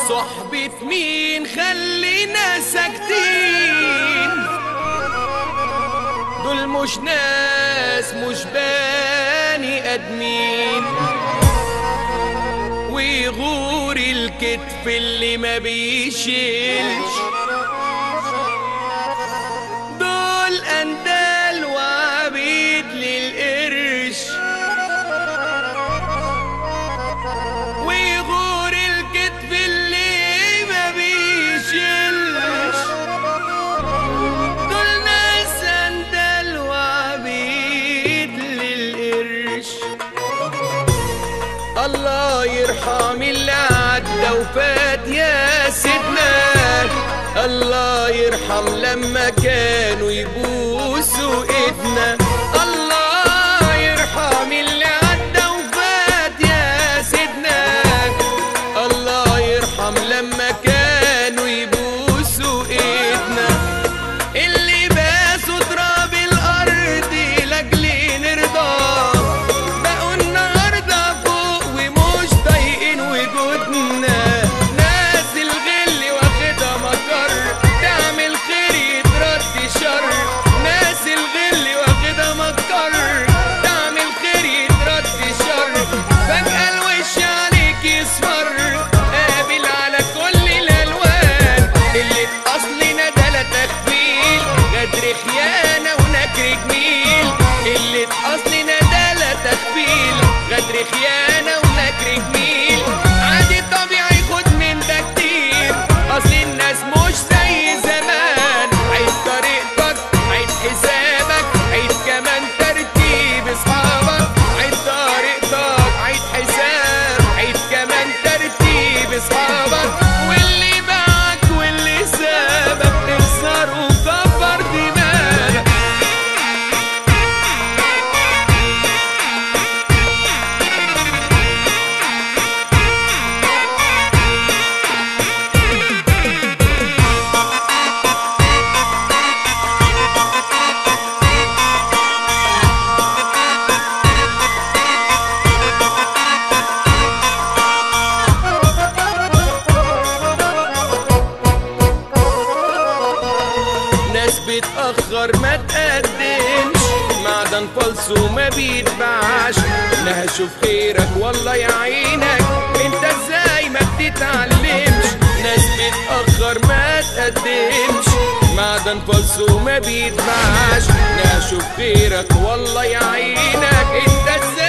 صحبة مين خلينا ساكتين دول مش ناس مش بني ادمين ويغور الكتف اللي ما بيشيلش دول اندال وعبيد للقرش ويغور الكتف اللي ما بيشيلش دول ناس اندال وعبيد للقرش الله يرحم اللي عدى وفات يا سيدنا الله يرحم لما كانوا يبوسوا ايدنا الله يرحم اللي عدى وفات يا سيدنا الله يرحم لما كانوا يبوسوا ايدنا اللي باسوا تراب الارض لاجل نرضى بقوا النهارده فوق ومش طايقين وجودنا ناس الغل واخدها مكر تعمل خير يترد شر ناس الغل واخدها مكر تعمل خير يترد شر فجأة الوش عليك يصفر قابل على كل الالوان اللي اصلنا ده لا تخفيل غدر خيانه ونكر جميل اللي اصلنا ده لا تخفيل غدر خيانه ونكر جميل عادي طبيعي خد من ده كتير اصل الناس مش زي زمان عيد طريقتك عيد حسابك عيد كمان ترتيب اصحابك عيد طريقتك عيد حساب عيد كمان ترتيب اصحابك واللي باعك واللي سابك تخسر وكبر دماغك ناس بتأخر ما تقدمش معدن فالصو ما بيتباعش لا هشوف خيرك والله يعينك انت ازاي ما بتتعلمش ناس بتأخر ما تقدمش معدن فالصو ما بيتباعش لا هشوف خيرك والله يعينك انت ازاي